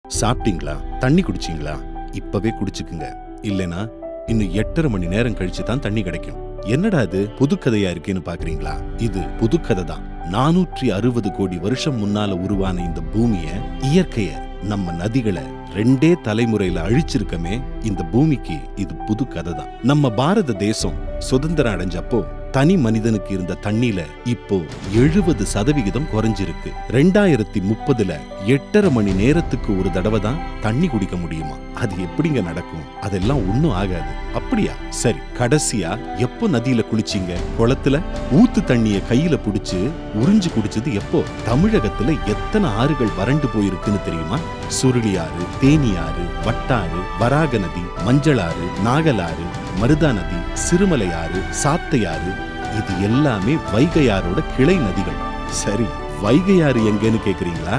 சாப்பிட்டீங்களா தண்ணி குடிச்சீங்களா இப்பவே குடிச்சுக்குங்க இல்லனா இன்னும் எட்டரை மணி நேரம் கழிச்சு தான் தண்ணி கிடைக்கும் என்னடா இது புதுக்கதையா இருக்கேன்னு பாக்குறீங்களா இது புதுக்கதை தான் நானூற்றி அறுபது கோடி வருஷம் முன்னால உருவான இந்த பூமிய இயற்கைய நம்ம நதிகளை ரெண்டே தலைமுறையில அழிச்சிருக்கமே இந்த பூமிக்கு இது புது கதை தான் நம்ம பாரத தேசம் சுதந்திரம் அடைஞ்சப்போ தனி மனிதனுக்கு இருந்த தண்ணில இப்போ எழுபது சதவிகிதம் குறைஞ்சிருக்கு ரெண்டாயிரத்தி முப்பதுல எட்டரை மணி நேரத்துக்கு ஒரு தடவை தான் தண்ணி குடிக்க முடியுமா அது எப்படிங்க நடக்கும் அதெல்லாம் ஒண்ணும் ஆகாது அப்படியா சரி கடைசியா எப்போ நதியில குளிச்சீங்க குளத்துல ஊத்து தண்ணிய கையில புடிச்சு உறிஞ்சு குடிச்சது எப்போ தமிழகத்துல எத்தனை ஆறுகள் வறண்டு போயிருக்குன்னு தெரியுமா சுருளியாறு தேனியாறு வட்டாறு வராக நதி மஞ்சளாறு நாகலாறு மருதா நதி சிறுமலையாறு சாத்தையாறு இது எல்லாமே வைகையாரோட கிளை நதிகள் சரி வைகையாறு எங்கன்னு கேக்குறீங்களா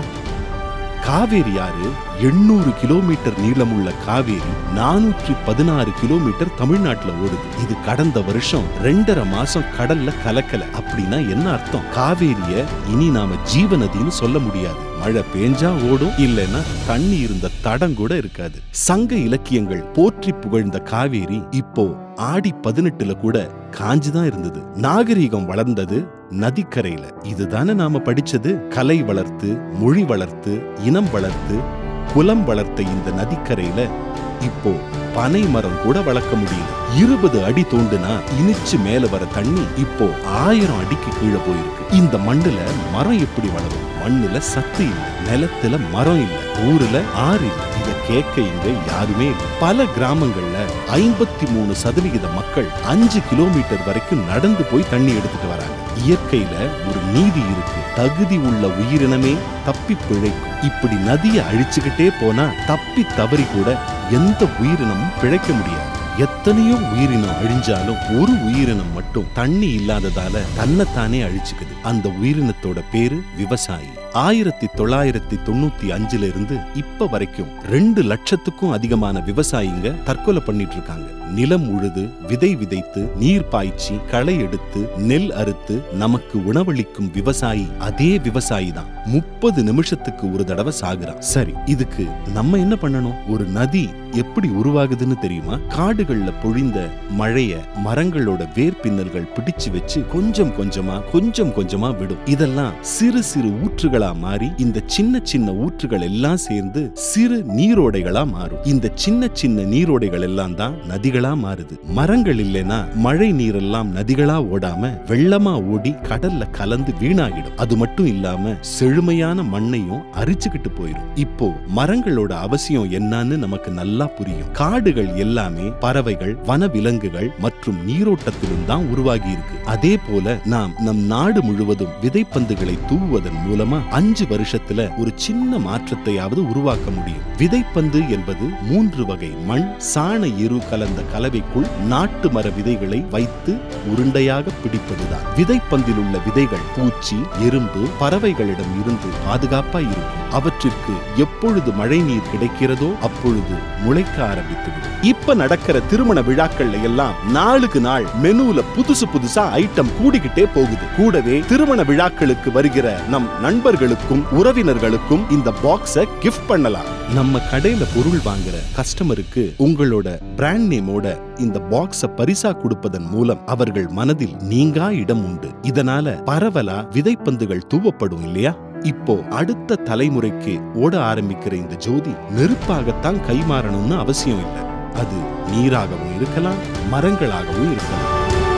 காவேரி ஆறு எண்ணூறு கிலோமீட்டர் நீளமுள்ள காவேரி நானூற்றி பதினாறு கிலோமீட்டர் தமிழ்நாட்டுல ஓடுது இது கடந்த வருஷம் ரெண்டரை மாசம் கடல்ல கலக்கல அப்படின்னா என்ன அர்த்தம் காவேரிய இனி நாம ஜீவ நதின்னு சொல்ல முடியாது மழை பேஞ்சா ஓடும் இல்லைன்னா தண்ணி இருந்த தடம் கூட இருக்காது சங்க இலக்கியங்கள் போற்றி புகழ்ந்த காவேரி இப்போ ஆடி பதினெட்டுல கூட காஞ்சுதான் இருந்தது நாகரீகம் வளர்ந்தது நதிக்கரையில இதுதானே நாம படிச்சது கலை வளர்த்து மொழி வளர்த்து இனம் வளர்த்து குலம் வளர்த்த இந்த நதிக்கரையில இப்போ பனை மரம் கூட வளர்க்க முடியல இருபது அடி தோண்டுனா இனிச்சு மேல வர தண்ணி இப்போ ஆயிரம் அடிக்கு கீழே போயிருக்கு இந்த மண்ணுல மரம் எப்படி வளரும் மண்ணுல சத்து இல்ல நிலத்துல மரம் இல்ல ஊர்ல ஆறு இல்ல இத கேட்க இங்க யாருமே இல்ல பல கிராமங்கள்ல ஐம்பத்தி மூணு சதவிகித மக்கள் அஞ்சு கிலோமீட்டர் வரைக்கும் நடந்து போய் தண்ணி எடுத்துட்டு வராங்க இயற்கையில ஒரு நீதி இருக்கு தகுதி உள்ள உயிரினமே தப்பி பிழைக்கும் இப்படி நதியை அழிச்சுக்கிட்டே போனா தப்பி தவறி கூட எந்த உயிரினமும் பிழைக்க முடியாது எத்தனையோ உயிரினம் அழிஞ்சாலும் ஒரு உயிரினம் மட்டும் தண்ணி இல்லாததால தன்னைத்தானே அழிச்சுக்குது அந்த உயிரினத்தோட பேரு விவசாயி ஆயிரத்தி தொள்ளாயிரத்தி தொண்ணூத்தி அஞ்சுல இருந்து இப்ப வரைக்கும் ரெண்டு லட்சத்துக்கும் அதிகமான விவசாயிங்க தற்கொலை பண்ணிட்டு இருக்காங்க நிலம் உழுது விதை விதைத்து நீர் பாய்ச்சி களை எடுத்து நெல் அறுத்து நமக்கு உணவளிக்கும் விவசாயி அதே விவசாயி தான் முப்பது நிமிஷத்துக்கு ஒரு தடவை சாகுறான் சரி இதுக்கு நம்ம என்ன பண்ணணும் ஒரு நதி எப்படி உருவாகுதுன்னு தெரியுமா காடுகள்ல பொழிந்த மழைய மரங்களோட வேர் பின்னல்கள் பிடிச்சு வச்சு கொஞ்சம் கொஞ்சமா கொஞ்சம் கொஞ்சமா விடும் இதெல்லாம் சிறு சிறு ஊற்றுகளா மாறி இந்த சின்ன சின்ன ஊற்றுகள் எல்லாம் சேர்ந்து சிறு நீரோடைகளா மாறும் இந்த சின்ன சின்ன நீரோடைகள் எல்லாம் தான் நதிகளா மாறுது மரங்கள் இல்லைன்னா மழை நீரெல்லாம் நதிகளா ஓடாம வெள்ளமா ஓடி கடல்ல கலந்து வீணாகிடும் அது மட்டும் இல்லாம செழுமையான மண்ணையும் அரிச்சுக்கிட்டு போயிடும் இப்போ மரங்களோட அவசியம் என்னன்னு நமக்கு நல்லா புரியும் காடுகள் எல்லாமே பறவைகள் வனவிலங்குகள் மற்றும் நீரோட்டத்திலும் தான் உருவாகி இருக்கு அதே போல நாம் நம் நாடு முழுவதும் விதைப்பந்துகளை தூவுவதன் மூலமா அஞ்சு வருஷத்துல ஒரு சின்ன மாற்றத்தையாவது உருவாக்க முடியும் விதைப்பந்து என்பது மூன்று வகை மண் சாண எரு கலந்த கலவைக்குள் நாட்டு மர விதைகளை வைத்து உருண்டையாக பிடிப்பதுதான் விதைப்பந்தில் உள்ள விதைகள் பூச்சி எறும்பு பறவைகளிடம் இருந்து பாதுகாப்பா இருக்கும் அவற்றிற்கு எப்பொழுது மழை நீர் கிடைக்கிறதோ அப்பொழுது முளைக்க ஆரம்பித்துவிடும் இப்ப நடக்கிற திருமண விழாக்கள்ல எல்லாம் நாளுக்கு நாள் மெனுல புதுசு புதுசா ஐட்டம் கூடிக்கிட்டே போகுது கூடவே திருமண விழாக்களுக்கு வருகிற நம் நண்பர்களுக்கும் உறவினர்களுக்கும் இந்த பாக்ஸ கிஃப்ட் பண்ணலாம் நம்ம கடையில பொருள் வாங்குற கஸ்டமருக்கு உங்களோட பிராண்ட் நேமோட இந்த பாக்ஸ பரிசா கொடுப்பதன் மூலம் அவர்கள் மனதில் நீங்கா இடம் உண்டு இதனால பரவலா விதைப்பந்துகள் தூவப்படும் இல்லையா இப்போ அடுத்த தலைமுறைக்கு ஓட ஆரம்பிக்கிற இந்த ஜோதி நெருப்பாகத்தான் கைமாறணும்னு அவசியம் இல்லை அது நீராகவும் இருக்கலாம் மரங்களாகவும் இருக்கலாம்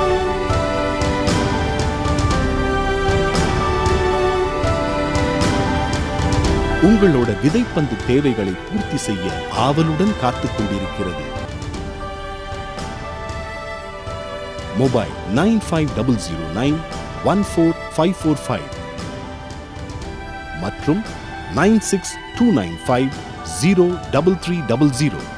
உங்களோட விதைப்பந்து தேவைகளை பூர்த்தி செய்ய ஆவலுடன் காத்துக் கொண்டிருக்கிறது mobile nine five double zero nine one four five four five மற்றும் nine six two nine five zero double three double zero